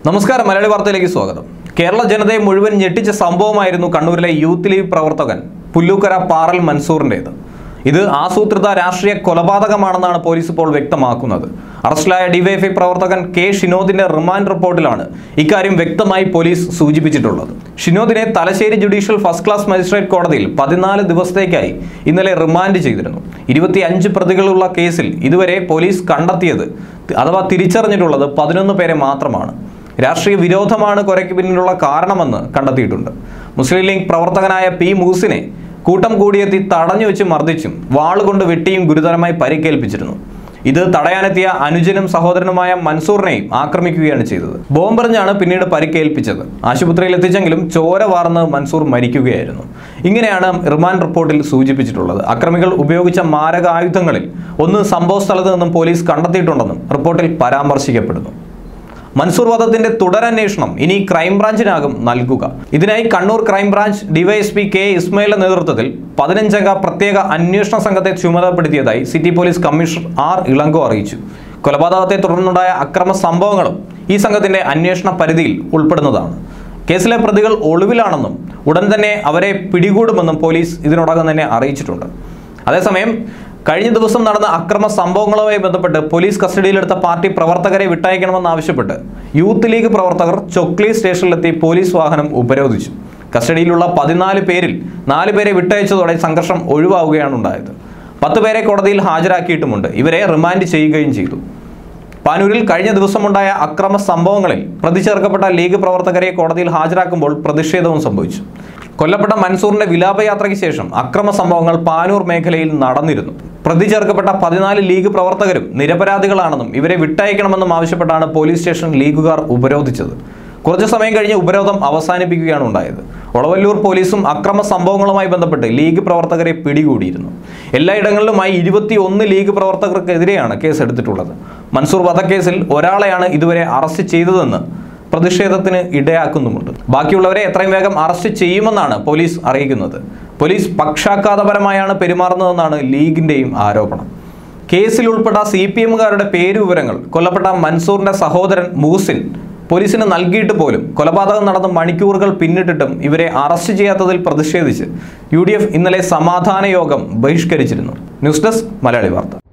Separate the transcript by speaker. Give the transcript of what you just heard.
Speaker 1: നമസ്കാരം മലയാളി വാർത്തയിലേക്ക് സ്വാഗതം കേരള ജനതയെ മുഴുവൻ ഞെട്ടിച്ച സംഭവമായിരുന്നു കണ്ണൂരിലെ യൂത്ത് ലീഗ് പ്രവർത്തകൻ പുല്ലൂക്കര പാറൽ മൻസൂറിൻ്റേത് ഇത് ആസൂത്രിത രാഷ്ട്രീയ കൊലപാതകമാണെന്നാണ് പോലീസ് ഇപ്പോൾ വ്യക്തമാക്കുന്നത് അറസ്റ്റിലായ ഡിവൈഎഫ്ഐ പ്രവർത്തകൻ കെ ഷിനോദിന്റെ റിമാൻഡ് റിപ്പോർട്ടിലാണ് ഇക്കാര്യം വ്യക്തമായി പോലീസ് സൂചിപ്പിച്ചിട്ടുള്ളത് ഷിനോദിനെ Thalassery judicial first class magistrate കോടതിയിൽ പതിനാല് ദിവസത്തേക്കായി ഇന്നലെ റിമാൻഡ് ചെയ്തിരുന്നു ഇരുപത്തി അഞ്ച് പ്രതികളുള്ള കേസിൽ ഇതുവരെ പോലീസ് കണ്ടെത്തിയത് അഥവാ തിരിച്ചറിഞ്ഞിട്ടുള്ളത് പതിനൊന്ന് പേരെ മാത്രമാണ് രാഷ്ട്രീയ വിരോധമാണ് കൊലയ്ക്ക് പിന്നിലുള്ള കാരണമെന്ന് കണ്ടെത്തിയിട്ടുണ്ട് മുസ്ലിം ലീഗ് പ്രവർത്തകനായ പി മൂസിനെ കൂട്ടം കൂടിയെത്തി തടഞ്ഞു വെച്ച് മർദ്ദിച്ചും വാളുകൊണ്ട് വെട്ടിയും ഗുരുതരമായി പരിക്കേൽപ്പിച്ചിരുന്നു ഇത് തടയാനെത്തിയ അനുജനും സഹോദരനുമായ മൻസൂറിനെയും ആക്രമിക്കുകയാണ് ചെയ്തത് ബോംബെറിഞ്ഞാണ് പിന്നീട് പരിക്കേൽപ്പിച്ചത് ആശുപത്രിയിൽ എത്തിച്ചെങ്കിലും ചോര വാർന്ന് മൻസൂർ മരിക്കുകയായിരുന്നു ഇങ്ങനെയാണ് റിമാൻഡ് റിപ്പോർട്ടിൽ സൂചിപ്പിച്ചിട്ടുള്ളത് അക്രമികൾ ഉപയോഗിച്ച മാരകായുധങ്ങളിൽ ഒന്ന് സംഭവ സ്ഥലത്ത് നിന്നും പോലീസ് കണ്ടെത്തിയിട്ടുണ്ടെന്നും റിപ്പോർട്ടിൽ പരാമർശിക്കപ്പെടുന്നു മൻസൂർ വധത്തിന്റെ തുടരന്വേഷണം ഇനി ക്രൈംബ്രാഞ്ചിനാകും നൽകുക ഇതിനായി കണ്ണൂർ ക്രൈംബ്രാഞ്ച് ഡിവൈഎസ്പി കെ ഇസ്മയിലിന്റെ നേതൃത്വത്തിൽ പതിനഞ്ചംഗ പ്രത്യേക അന്വേഷണ സംഘത്തെ ചുമതലപ്പെടുത്തിയതായി city police commissioner R Ilango അറിയിച്ചു കൊലപാതകത്തെ തുടർന്നുണ്ടായ അക്രമ സംഭവങ്ങളും ഈ സംഘത്തിന്റെ അന്വേഷണ പരിധിയിൽ ഉൾപ്പെടുന്നതാണ് കേസിലെ പ്രതികൾ ഒളിവിലാണെന്നും ഉടൻ തന്നെ അവരെ പിടികൂടുമെന്നും പോലീസ് ഇതിനോടകം തന്നെ അറിയിച്ചിട്ടുണ്ട് അതേസമയം കഴിഞ്ഞ ദിവസം നടന്ന അക്രമ സംഭവങ്ങളുമായി ബന്ധപ്പെട്ട് പോലീസ് കസ്റ്റഡിയിലെടുത്ത പാർട്ടി പ്രവർത്തകരെ വിട്ടയക്കണമെന്നാവശ്യപ്പെട്ട് യൂത്ത് ലീഗ് പ്രവർത്തകർ ചൊക്ലി സ്റ്റേഷനിലെത്തി പോലീസ് വാഹനം ഉപരോധിച്ചു കസ്റ്റഡിയിലുള്ള പതിനാല് പേരിൽ നാല് പേരെ വിട്ടയച്ചതോടെ സംഘർഷം ഒഴിവാവുകയാണ് ഉണ്ടായത് പത്ത് പേരെ കോടതിയിൽ ഹാജരാക്കിയിട്ടുമുണ്ട് ഇവരെ റിമാൻഡ് ചെയ്യുകയും ചെയ്തു പാനൂരിൽ കഴിഞ്ഞ ദിവസമുണ്ടായ അക്രമ സംഭവങ്ങളിൽ പ്രതി ചേർക്കപ്പെട്ട ലീഗ് പ്രവർത്തകരെ കോടതിയിൽ ഹാജരാക്കുമ്പോൾ പ്രതിഷേധവും സംഭവിച്ചു കൊല്ലപ്പെട്ട മൻസൂറിന്റെ വിലാപയാത്രയ്ക്ക് ശേഷം അക്രമ സംഭവങ്ങൾ പാനൂർ മേഖലയിൽ നടന്നിരുന്നു പ്രതി ചേർക്കപ്പെട്ട പതിനാല് ലീഗ് പ്രവർത്തകരും നിരപരാധികളാണെന്നും ഇവരെ വിട്ടയക്കണമെന്നും ആവശ്യപ്പെട്ടാണ് പോലീസ് സ്റ്റേഷൻ ലീഗുകാർ ഉപരോധിച്ചത് കുറച്ചു സമയം കഴിഞ്ഞ് ഉപരോധം അവസാനിപ്പിക്കുകയാണ് ഉണ്ടായത് ഒളവല്ലൂർ പോലീസും അക്രമ സംഭവങ്ങളുമായി ബന്ധപ്പെട്ട് ലീഗ് പ്രവർത്തകരെ പിടികൂടിയിരുന്നു എല്ലായിടങ്ങളിലുമായി ഇരുപത്തി ഒന്ന് ലീഗ് പ്രവർത്തകർക്കെതിരെയാണ് കേസ് എടുത്തിട്ടുള്ളത് മൻസൂർ വധക്കേസിൽ ഒരാളെയാണ് ഇതുവരെ അറസ്റ്റ് ചെയ്തതെന്ന് പ്രതിഷേധത്തിന് ഇടയാക്കുന്നുമുണ്ട് ബാക്കിയുള്ളവരെ എത്രയും വേഗം അറസ്റ്റ് ചെയ്യുമെന്നാണ് പോലീസ് അറിയിക്കുന്നത് പോലീസ് പക്ഷാഘാതപരമായാണ് പെരുമാറുന്നതെന്നാണ് ലീഗിന്റെയും ആരോപണം കേസിൽ ഉൾപ്പെട്ട സി പി എമ്മുകാരുടെ പേരുവിവരങ്ങൾ കൊല്ലപ്പെട്ട മൻസൂറിന്റെ സഹോദരൻ മൂസിൻ പോലീസിന് നൽകിയിട്ട് പോലും കൊലപാതകം നടന്ന മണിക്കൂറുകൾ പിന്നിട്ടിട്ടും ഇവരെ അറസ്റ്റ് ചെയ്യാത്തതിൽ പ്രതിഷേധിച്ച് യു ഇന്നലെ സമാധാന യോഗം ബഹിഷ്കരിച്ചിരുന്നു ന്യൂസ് ഡെസ്ക് മലയാളി വാർത്ത